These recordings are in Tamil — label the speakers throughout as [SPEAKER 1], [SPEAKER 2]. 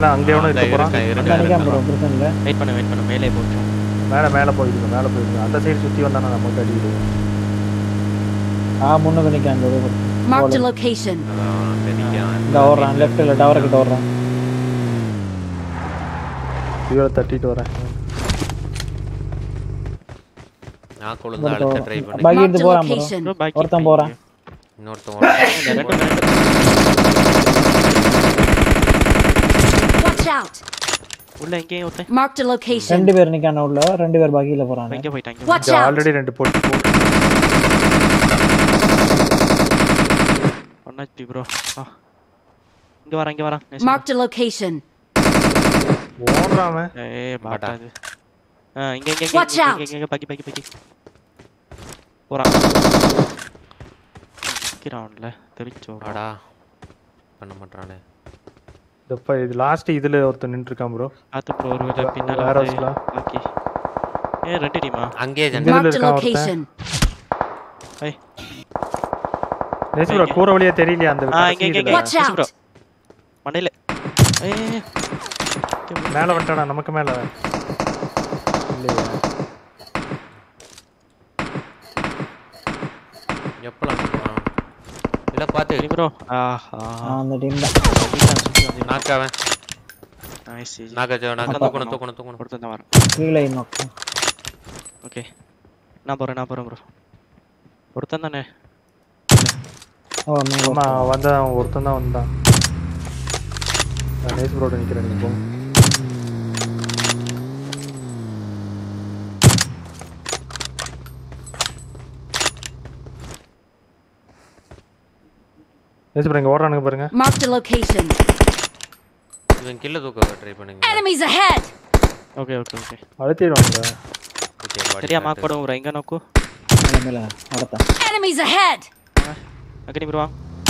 [SPEAKER 1] அங்கே எவனும் இருக்க போறான்
[SPEAKER 2] இருக்கேன்,
[SPEAKER 3] அங்க
[SPEAKER 2] இருக்கேன்,
[SPEAKER 3] நிக்காம ப்ரோ
[SPEAKER 2] இருக்கேன்.
[SPEAKER 3] பிரச்சனை இல்லை
[SPEAKER 4] வெயிட் பண்ணு வெயிட் பண்ணு மேலே போட்டு
[SPEAKER 1] மேலே மேலே போயிருக்கு மேலே போயிருக்கு அந்த சைடு சுற்றி வந்தானா நமக்கு அடிக்கிடுவோம்
[SPEAKER 3] ஆ முன்னுக்கு நிக்காம ப்ரோ
[SPEAKER 5] Marked a location.
[SPEAKER 2] அதான், அங்க நிக்கான்.
[SPEAKER 3] இந்த ஓடுறான் லெஃப்ட்ல டவர் கிட்ட ஓடுறான்
[SPEAKER 1] இவரை தட்டிட்டு வரேன்
[SPEAKER 2] நான் கொழுந்து அழுத்த ட்ரை பண்ணி
[SPEAKER 3] பகி
[SPEAKER 5] Marked
[SPEAKER 3] எடுத்து
[SPEAKER 5] a
[SPEAKER 3] போறான் ப்ரோ
[SPEAKER 5] location.
[SPEAKER 3] ஒருத்தன் போறான்
[SPEAKER 2] இன்னொருத்தன் ஓடுறான்.
[SPEAKER 5] Watch out.
[SPEAKER 4] உள்ள எங்கேயும் ஒருத்தன்
[SPEAKER 5] Marked a location.
[SPEAKER 3] ரெண்டு பேர் நிக்கான உள்ள ரெண்டு பேர் பகியில போறாங்க
[SPEAKER 4] எங்க போயிட்டான் இங்க
[SPEAKER 5] Watch
[SPEAKER 1] இங்க
[SPEAKER 5] out.
[SPEAKER 1] ஆல்ரெடி ரெண்டு போட்டு போட்டு
[SPEAKER 4] ஒன் ஹெச்பி ப்ரோ ஆ இங்க வரேன் இங்க வரேன்
[SPEAKER 5] Marked a location.
[SPEAKER 1] ஓடுறான் அவன்.
[SPEAKER 4] ஏய் மாட்டாது ஆ இங்க இங்க
[SPEAKER 5] Watch
[SPEAKER 4] இங்க
[SPEAKER 5] out.
[SPEAKER 4] இங்க இங்க பக்கி பக்கி பக்கி போறான் நிக்கிறான்ல தெரிஞ்சோ
[SPEAKER 2] வாடா பண்ண மாட்டானே
[SPEAKER 1] இந்த ப- இது லாஸ்ட் இதுல ஒருத்தன் நின்று இருக்கான் ப்ரோ
[SPEAKER 4] ஆத்து ப்ரோ ஒரு வேளை பின்னால
[SPEAKER 1] வேற
[SPEAKER 4] வந்து
[SPEAKER 1] ஹவுஸ்ல?
[SPEAKER 4] ஓகே ஏ ரெண்டு டீமா
[SPEAKER 2] அங்கேயே
[SPEAKER 1] இங்க
[SPEAKER 2] ஜென்ரல்
[SPEAKER 1] இதுல
[SPEAKER 5] Marked a
[SPEAKER 1] இருக்கான் ஒருத்தன்
[SPEAKER 5] location.
[SPEAKER 4] ஏய்
[SPEAKER 1] நேசி ப்ரோ கூற வழியா தெரியலையா அந்த
[SPEAKER 4] ஆ
[SPEAKER 1] கடைசி
[SPEAKER 4] இங்க இங்க
[SPEAKER 1] இதுல?
[SPEAKER 4] இங்க
[SPEAKER 5] Watch
[SPEAKER 4] ப்ரோ
[SPEAKER 5] out.
[SPEAKER 4] மண்டையில ஏய்
[SPEAKER 1] மேல வந்துட்டானா நமக்கு மேல இல்லையா
[SPEAKER 2] எப்பலாம் இல்ல பாத்து
[SPEAKER 4] சரி ப்ரோ ஆ ஆ
[SPEAKER 3] ஆ, அந்த டீம் தான்
[SPEAKER 2] நாக்காவன்
[SPEAKER 4] நைஸ்
[SPEAKER 2] நாக்க நாக்க தூக்கணும் தூக்கணும் தூக்கணும்
[SPEAKER 4] ஒருத்தன் தான் வரேன்
[SPEAKER 3] கீழே நோக்கம்
[SPEAKER 4] ஓகே நான் போறேன் நான் போறேன் ப்ரோ ஒருத்தன் தானே
[SPEAKER 3] ஓ மேல
[SPEAKER 1] ஆமா வந்தான் ஒருத்தன் தான் வந்தான் நான் நேசி ப்ரோட நிக்கிறேன் நீங்க போங்க நேசி ப்ரோ இங்க ஓடுறானுங்க பாருங்க
[SPEAKER 5] Marked a location.
[SPEAKER 2] இவன் கில்ல தூக்க ட்ரை பண்ணுங்க
[SPEAKER 5] Enemies ahead.
[SPEAKER 4] Okay okay okay
[SPEAKER 1] அழுத்திடுவாங்க
[SPEAKER 2] ஓகே பாடி
[SPEAKER 4] சரியா மார்க் போடும் ப்ரோ எங்க நோக்கு
[SPEAKER 3] மேல மேல அடுத்தான்
[SPEAKER 5] Enemies ahead.
[SPEAKER 4] அக்கடி ப்ரோ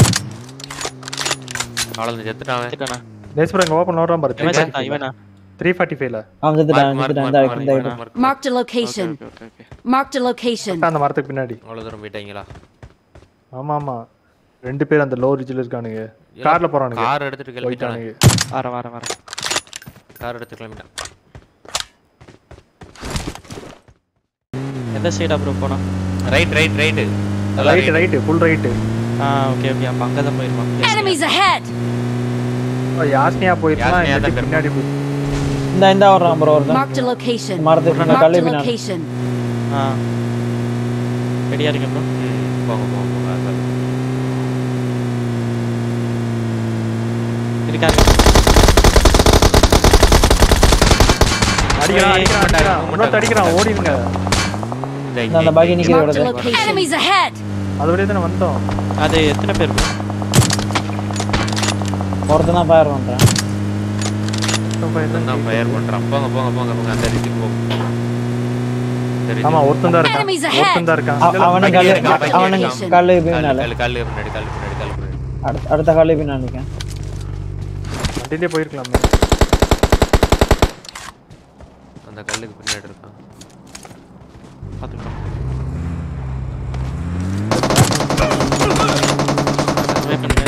[SPEAKER 2] அவ்வளவு செத்துட்டான் அவன்.
[SPEAKER 4] செத்துட்டானா
[SPEAKER 1] நேசி ப்ரோ இங்க ஓப்பன் ஓடுறான் பாரு
[SPEAKER 4] இவன் செத்தான் இவனா
[SPEAKER 1] த்ரீ ஃபார்ட்டி ஃபைவ்ல
[SPEAKER 3] அவன் செத்துட்டான்
[SPEAKER 2] மார்க்,
[SPEAKER 3] செத்துட்டான்
[SPEAKER 2] மார்க்,
[SPEAKER 3] இந்த
[SPEAKER 2] மார்க்,
[SPEAKER 3] இந்த
[SPEAKER 2] மார்க்,
[SPEAKER 3] இடம்
[SPEAKER 2] mark.
[SPEAKER 5] Marked a
[SPEAKER 4] okay
[SPEAKER 5] location.
[SPEAKER 4] Okay okay okay
[SPEAKER 5] Marked a location.
[SPEAKER 1] அந்த மரத்துக்கு பின்னாடி
[SPEAKER 2] அவ்வளவு தூரம் போயிட்டாங்களா
[SPEAKER 1] ஆமா ஆமா ரெண்டு பேர் அந்த லோ ரிஜில் இருக்கானுங்க கார்ல போறானுங்க
[SPEAKER 2] கார் எடுத்துட்டு கிளம்பிட்டானே
[SPEAKER 1] போயிட்டானுங்க
[SPEAKER 4] வரேன் வரேன் வரேன்
[SPEAKER 2] கார் எடுத்து கிளம்பிட்டான்
[SPEAKER 4] எந்த சைடா ப்ரோ போனா
[SPEAKER 2] right right right
[SPEAKER 1] right right full right
[SPEAKER 4] ஆ ஓகே ஓகே அப்ப அங்க தான் போயிருப்பான்
[SPEAKER 5] Enemies ahead.
[SPEAKER 1] யாஸ்னியா போயிருக்கலாம்
[SPEAKER 2] யாஸ்னியா தான்
[SPEAKER 1] இல்லாட்டி பின்னாடி போய்
[SPEAKER 3] இந்த இந்த ஓடுறான் ப்ரோ ஒருத்தன்
[SPEAKER 5] Marked a location.
[SPEAKER 3] மரத்துக்கு பின்னாடி
[SPEAKER 5] Marked
[SPEAKER 3] கல்லு
[SPEAKER 5] a
[SPEAKER 3] பின்னாடி
[SPEAKER 5] location.
[SPEAKER 4] ஆ ரெடியா இருக்கேன் ப்ரோ
[SPEAKER 2] போங்க போங்க போங்க அதான்.
[SPEAKER 4] இருக்காங்க
[SPEAKER 1] அடிக்கிறான் அடிக்கிறான் அடிக்கிறான் இன்னொருத்த அடிக்கிறான் ஓடிடுங்க
[SPEAKER 2] இந்த
[SPEAKER 3] இந்த அந்த
[SPEAKER 2] இங்க-
[SPEAKER 3] பகி நிக்கிற
[SPEAKER 5] Marked a
[SPEAKER 3] இடத்துல
[SPEAKER 5] location. Enemies ahead.
[SPEAKER 1] அது வழியா தானே வந்தோம்
[SPEAKER 4] அது எத்தனை பேர் bro?
[SPEAKER 3] ஒருத்தன் தான் ஃபயர் பண்றான்
[SPEAKER 2] ஒருத்தன் தான் ஃபயர் பண்றான் போங்க போங்க போங்க போங்க அந்த ரிஜிக்கு போங்க இந்த ரிஜிக்கு
[SPEAKER 1] ஆமா ஒருத்தன் தான் இருக்கான்
[SPEAKER 5] Enemies ahead.
[SPEAKER 1] ஒருத்தன் தான் இருக்கான்
[SPEAKER 3] அவ- அவனும்
[SPEAKER 2] பகி
[SPEAKER 3] கல்லு
[SPEAKER 2] இருக்கான், பகி
[SPEAKER 3] அவனும்
[SPEAKER 5] இருக்கான்.
[SPEAKER 3] கல்லு
[SPEAKER 2] கால்
[SPEAKER 3] பின்னால
[SPEAKER 2] கால் கால் பின்னாடி கால் பின்னாடி கால் பின்னாடி
[SPEAKER 3] அடுத்த அடுத்த கல்லு பின்னாடி நிக்கான்
[SPEAKER 1] வண்டியிலே போயிருக்கலாமே
[SPEAKER 2] அந்த கல்லுக்கு பின்னாடி இருக்கான்
[SPEAKER 4] பாத்துக்கலாம் Wait பண்ணுங்க.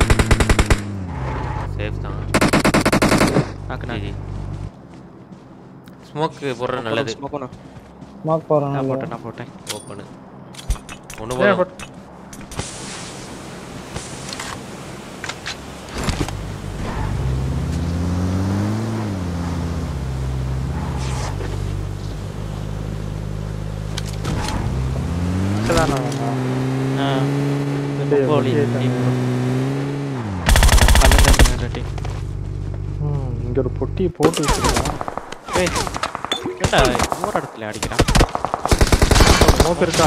[SPEAKER 2] சேஃப் தான்
[SPEAKER 4] நாக்கு நாக்கு.
[SPEAKER 2] ஸ்மோக் போடுறது நல்லது
[SPEAKER 4] smoke பண்ணு.
[SPEAKER 3] ஸ்மோக் போறான்
[SPEAKER 4] நான் போட்டேன் நான் போட்டேன்
[SPEAKER 2] ஓப்பனு ஒன்று
[SPEAKER 1] ஏன்
[SPEAKER 2] போதும்
[SPEAKER 1] பட்- இதுதானா?
[SPEAKER 4] ஆ.
[SPEAKER 1] இது
[SPEAKER 4] ரொம்ப வலி.
[SPEAKER 1] வலி ஆயிட்டாங்க.
[SPEAKER 4] கல்லுல இருந்து ரெட்டி.
[SPEAKER 1] ம், இங்க ஒரு பொட்டி போட்டு வச்சிருக்கான்
[SPEAKER 4] ஏய், என்னடா இன்னொரு இடத்துல அடிக்கிறான்
[SPEAKER 1] நோக்கு இருக்கா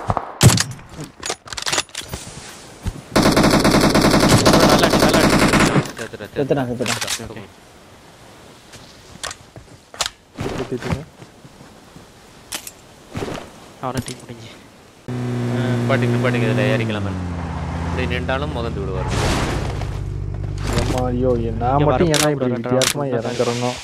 [SPEAKER 4] நல்ல அடி நல்ல அடி
[SPEAKER 2] செத்துட்டேன்
[SPEAKER 3] செத்துட்டான் செத்துட்டான்
[SPEAKER 2] செத்துட்டேன்
[SPEAKER 1] சுத்திட்டுங்க.
[SPEAKER 4] அவனை டீம் முடிஞ்சு
[SPEAKER 2] நிப்பாட்டிங்க நிப்பாட்டிங்க இதில் ஏறிக்கலாம் இப்படி நின்றாலும் முதந்து விடுவார்
[SPEAKER 1] அம்மா ஐயோ என் நான்
[SPEAKER 4] இங்க
[SPEAKER 1] மட்டும்
[SPEAKER 4] வரப்போ
[SPEAKER 1] ஏன்னா
[SPEAKER 4] ஒரு
[SPEAKER 1] இப்படி
[SPEAKER 4] ரெண்டு
[SPEAKER 1] வித்தியாசமா
[SPEAKER 4] round
[SPEAKER 1] இறங்குறனோ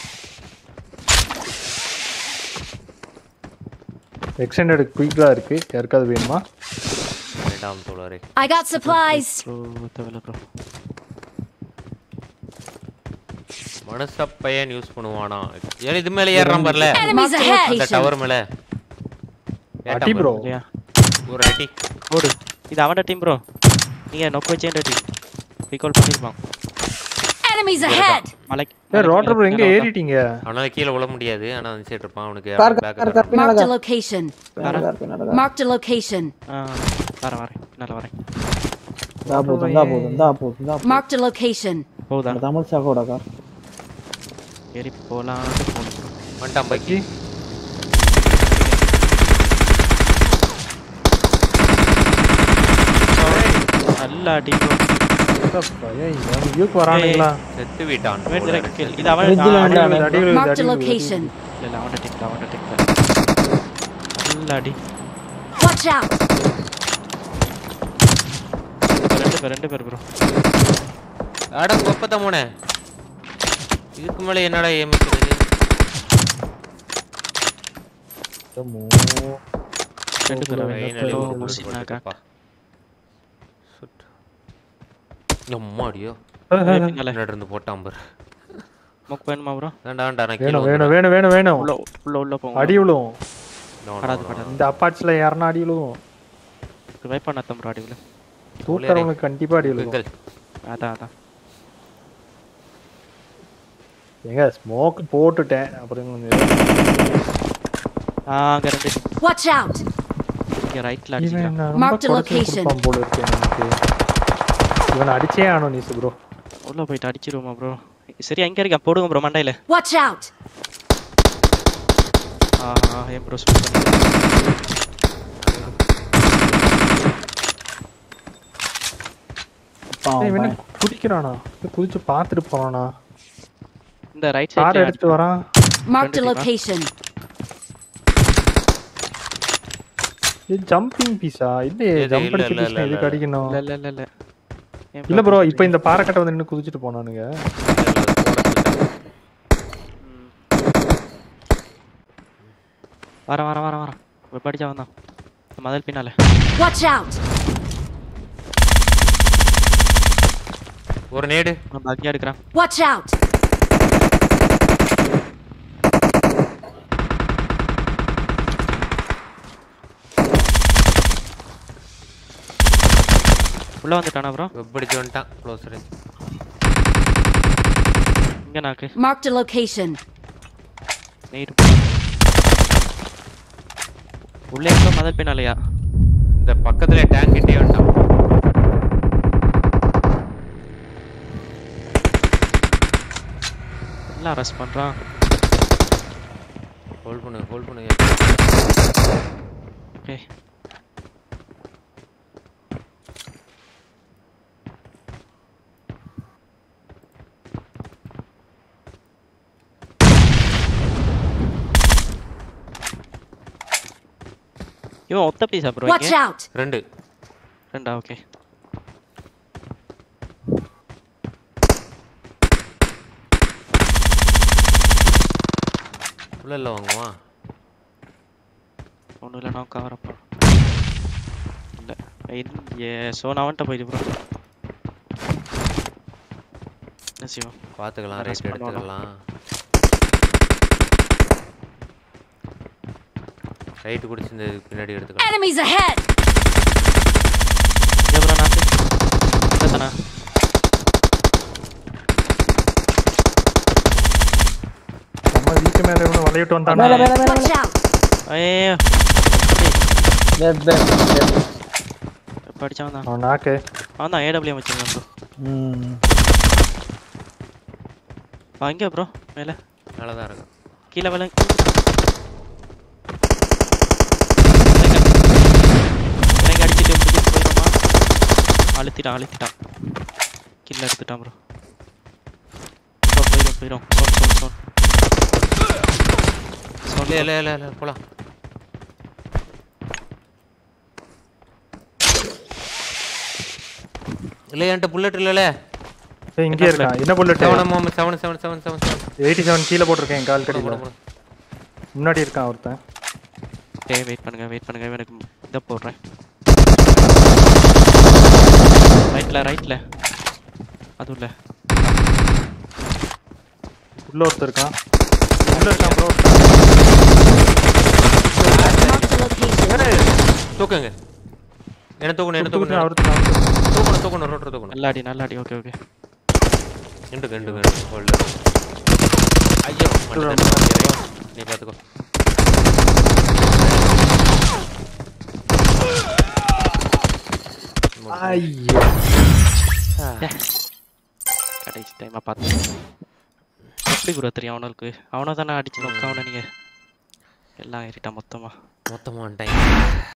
[SPEAKER 1] எக்ஸ்டெண்டட் குயிக்கா இருக்கு யாருக்காவது வேணுமா
[SPEAKER 2] வேண்டாம் தோழரே
[SPEAKER 5] I got supplies.
[SPEAKER 4] ப்ரோ தேவையில்ல ப்ரோ
[SPEAKER 2] மனுஷ பையன் யூஸ் பண்ணுவானா ஏன் இது மேல ஏறான் பாருல
[SPEAKER 5] Enemies
[SPEAKER 2] அந்த
[SPEAKER 5] ahead!
[SPEAKER 2] டவர் மேல ஏட்டான்
[SPEAKER 1] அடி ப்ரோ
[SPEAKER 2] பாரு.
[SPEAKER 4] இல்லையா
[SPEAKER 2] ஒரு அடி
[SPEAKER 4] ஓடு இது அவன டீம் ப்ரோ நீங்க நொக்கு வச்சேன் டீம் ரீகால் பண்ணிருப்பான்
[SPEAKER 5] Enemies ahead!
[SPEAKER 4] மலைக்கு
[SPEAKER 1] ஏ ரோட்டர் ப்ரோ எங்க ஏறிட்டீங்க
[SPEAKER 2] அவனால கீழே விழ முடியாது ஆனா அந்த சைடு இருப்பான் அவனுக்கு
[SPEAKER 3] கார் கார்
[SPEAKER 2] பேக்கப்
[SPEAKER 3] கார் பின்னால
[SPEAKER 5] Marked a
[SPEAKER 3] கார்
[SPEAKER 5] location.
[SPEAKER 3] பின்னால கார் பின்னால கார்
[SPEAKER 5] Marked a location.
[SPEAKER 4] ஆ வரேன் வரேன் பின்னால வரேன்
[SPEAKER 3] தா போதும் தா போதும் தா போதும் தா போதும்.
[SPEAKER 5] Marked a location.
[SPEAKER 4] போதா
[SPEAKER 3] அந்த தமிழ் சாக்கோட கார்
[SPEAKER 4] ஏறி போலாம் போகணும்
[SPEAKER 2] வந்துட்டான் பக்கி
[SPEAKER 4] நல்லா டீம் ப்ரோ
[SPEAKER 1] வியூக்கு வரானுங்களா
[SPEAKER 2] செத்து விட்டான்
[SPEAKER 4] வெயிட்
[SPEAKER 2] போல
[SPEAKER 4] direct
[SPEAKER 2] இருக்கு.
[SPEAKER 4] kill. இது அவன்
[SPEAKER 3] Bridge ல
[SPEAKER 4] ஆ,
[SPEAKER 3] வந்து
[SPEAKER 4] அவன்
[SPEAKER 1] அடி விழுது,
[SPEAKER 5] Marked
[SPEAKER 1] அடி
[SPEAKER 5] a
[SPEAKER 1] விழுது.
[SPEAKER 5] location.
[SPEAKER 4] இல்ல இல்ல அவன் டீம் அவன் டீம் நல்லா அடி
[SPEAKER 5] Watch out!
[SPEAKER 4] இப்ப ரெண்டு பேர் ரெண்டு பேர் ப்ரோ
[SPEAKER 2] அட கொப்பத்த மோனே இதுக்கு மேல என்னடா ஏமிக்கிறது
[SPEAKER 4] ரெண்டு பேர்
[SPEAKER 2] Finally ஒரு
[SPEAKER 4] அவன்
[SPEAKER 2] bullet
[SPEAKER 4] சின்னாக்கா
[SPEAKER 2] போட்டுப்பா. சுட். எம்மாடியோ
[SPEAKER 4] பின்னால
[SPEAKER 2] பின்னாடி இருந்து போட்டான் பாரு
[SPEAKER 4] முக் வேணுமா ப்ரோ
[SPEAKER 2] வேண்டாம் வேண்டாம் நான் கீழே
[SPEAKER 1] வேணும்
[SPEAKER 2] வந்துடுறேன்.
[SPEAKER 1] வேணும் வேணும் வேணும் வேணும்
[SPEAKER 4] உள்ள உள்ள உள்ள போங்க
[SPEAKER 1] அடி விழுவும்
[SPEAKER 2] No, no,
[SPEAKER 4] படாது
[SPEAKER 2] no.
[SPEAKER 4] படாது
[SPEAKER 1] இந்த அப்பாட்ஸ்ல யாருன்னா அடி விழுவும்
[SPEAKER 4] ரிவைவ் பண்ணாதம் ப்ரோ அடிவில்
[SPEAKER 1] தூக்குறவங்களுக்கு கண்டிப்பா அடி விழுவும்
[SPEAKER 2] குக்கல்.
[SPEAKER 4] அதான் அதான்
[SPEAKER 1] எங்க ஸ்மோக் போட்டுட்டேன் அப்புறம் கொஞ்சம்
[SPEAKER 4] ஆ அங்க ரெண்டு
[SPEAKER 5] Watch out!
[SPEAKER 4] இங்க ரைட்ல
[SPEAKER 1] இவன்
[SPEAKER 4] அடிச்சிக்கலாம்
[SPEAKER 1] என்ன ரொம்ப
[SPEAKER 5] Marked
[SPEAKER 1] குறைச்சு
[SPEAKER 5] location.
[SPEAKER 1] கொடுப்பான் போல இருக்கு எனக்கு இவனை அடிச்சே ஆகணும் நீ ப்ரோ
[SPEAKER 4] உள்ள போயிட்டு அடிச்சிருவோமா ப்ரோ சரி அங்க இருக்க போடுங்க ப்ரோ மண்டையில
[SPEAKER 5] Watch out!
[SPEAKER 4] ஆஹா ஏன் ப்ரோ சூட் பண்ணி
[SPEAKER 3] பாவம்,
[SPEAKER 1] இவன்
[SPEAKER 3] பாவம்.
[SPEAKER 1] குதிக்கிறானா இவன் குதிச்சு பார்த்துட்டு போறானா
[SPEAKER 4] இந்த ரைட்
[SPEAKER 1] கார்
[SPEAKER 4] சைடுல
[SPEAKER 1] எடுத்துட்டு வரான்
[SPEAKER 5] Marked a
[SPEAKER 4] Friendly, ma.
[SPEAKER 5] location.
[SPEAKER 1] இது ஜம்பிங் பீஸா இல்லையே
[SPEAKER 2] இது
[SPEAKER 1] ஜம்ப்
[SPEAKER 2] இல்ல,
[SPEAKER 1] அடிச்சு
[SPEAKER 2] இல்ல,
[SPEAKER 1] பீஸ்
[SPEAKER 2] இல்ல,
[SPEAKER 1] இதுக்கு
[SPEAKER 2] இல்ல.
[SPEAKER 1] அடிக்கணும்
[SPEAKER 4] இல்ல இல்ல இல்ல இல்ல ஏன்
[SPEAKER 1] இல்ல ப்ரோ
[SPEAKER 4] குதிச்சிட்டு
[SPEAKER 1] இப்போ இந்த பாறைக்கட்டை வந்து நின்னு குதிச்சிட்டு போனானுங்க
[SPEAKER 4] ம். வரேன் வரேன் வரேன் வரேன் இப்போ படிச்சா வந்தான் மதல் பின்னால
[SPEAKER 5] Watch out!
[SPEAKER 2] ஒரு நேடு
[SPEAKER 4] நான் பக்கியா எடுக்கிறேன்
[SPEAKER 5] Watch out!
[SPEAKER 4] உள்ள வந்துட்டானா ப்ரோ
[SPEAKER 2] வெப்படிச்சு வந்துட்டான் க்ளோஸ் ரேஞ்ச்
[SPEAKER 4] இங்க நாக்கு
[SPEAKER 5] Marked a location.
[SPEAKER 4] நெய்டு உள்ளே எங்க மதல் பின்னாலயா
[SPEAKER 2] இந்த பக்கத்துல டேங்க் கிட்டே வந்துட்டான்
[SPEAKER 4] எல்லாம் அரெஸ்ட் பண்றான்
[SPEAKER 2] ஹோல்ட் பண்ணுங்க ஹோல்ட் பண்ணுங்க
[SPEAKER 4] ஓகே இவன் ஒத்த பீஸா ப்ரோ
[SPEAKER 5] Watch
[SPEAKER 4] இங்க
[SPEAKER 5] out!
[SPEAKER 2] ரெண்டு
[SPEAKER 4] ரெண்டா ஓகே
[SPEAKER 2] உள்ள இல்ல வாங்குவான்
[SPEAKER 4] ஒன்றும் இல்லை நான் கவர் அப்புறம் இல்லை ஏ ஸோ நான் வந்துட்ட போயிடு ப்ரோ என்ன சிவம்
[SPEAKER 2] பாத்துக்கலாம்
[SPEAKER 4] Arrest
[SPEAKER 2] ரைட்
[SPEAKER 4] பண்ணுவானா?
[SPEAKER 2] எடுத்துக்கலாம் ரைட்டு குடிச்சு இந்த பின்னாடி எடுத்துக்கலாம்
[SPEAKER 5] Enemies ahead!
[SPEAKER 4] இங்கே ப்ரோ நாக்கு இங்கே தானே
[SPEAKER 1] நம்ம வீட்டு மேல இவனை வளையிட்டு
[SPEAKER 3] மேல
[SPEAKER 1] வந்தானா
[SPEAKER 3] மேல மேல
[SPEAKER 5] Watch out!
[SPEAKER 4] ஐயோ
[SPEAKER 3] லெஃப்ட் லெஃப்ட் லெஃப்ட்
[SPEAKER 4] படித்தான் தான்
[SPEAKER 1] அவன் நாக்கு
[SPEAKER 4] அவன் தான் ஏடபிள்யூ வச்சுருந்தான் ப்ரோ
[SPEAKER 3] ம்
[SPEAKER 4] அங்கே ப்ரோ மேலே
[SPEAKER 2] நல்லா தான் இருக்கும்
[SPEAKER 4] கீழே வில எனக்கு அடிச்சுட்டு முடிச்சுட்டு போயிடுமா அழுத்திட்டான் அழுத்திட்டான் கில்ல எடுத்துட்டான் ப்ரோ போயிடும் போயிடும் சோன் சோன் சோன் சோன்
[SPEAKER 2] இல்ல இல்ல இல்ல இல்ல போலாம் இல்ல என்கிட்ட புல்லட் இல்லல
[SPEAKER 1] ஏய், இங்கே இருக்கான் என்ன bullet
[SPEAKER 2] seven seven seven seven seven seven
[SPEAKER 1] eighty seven கீழே போட்டிருக்கேன் கால்
[SPEAKER 2] போடு,
[SPEAKER 1] கடியில்
[SPEAKER 2] போடு, போடு.
[SPEAKER 1] முன்னாடி இருக்கான் ஒருத்தன்
[SPEAKER 4] ஓகே வெயிட் பண்ணுங்க வெயிட் பண்ணுங்க எனக்கு இதை போடுறேன் ரைட்ல ரைட்ல அதுவும் இல்லை
[SPEAKER 1] உள்ள ஒருத்தர் இருக்கான் உள்ள இருக்கான் ப்ரோ
[SPEAKER 5] Marked a location.
[SPEAKER 2] தூக்குங்க என்ன தூக்கணும் என்ன தூக்கணும்
[SPEAKER 1] அவருக்கு நான்
[SPEAKER 2] தூக்கணும் தூக்கணும் ரோட்டர் தூக்கணும்
[SPEAKER 4] நல்லா அடி நல்லா அடி ஓகே ஓகே
[SPEAKER 2] ரெண்டு ரெண்டு ரெண்டு ஹோல்டு ஐயோ மண்டை நீ பார்த்துக்கோ
[SPEAKER 1] ஐயோ
[SPEAKER 4] கடைசி டைமா பார்த்து எப்படி ப்ரோ தெரியும் அவனுக்கு அவனை தானே அடிச்சு நோக்க அவனை நீங்க எல்லாம் ஏறிட்டான் மொத்தமா
[SPEAKER 2] மொத்தமாக டைம்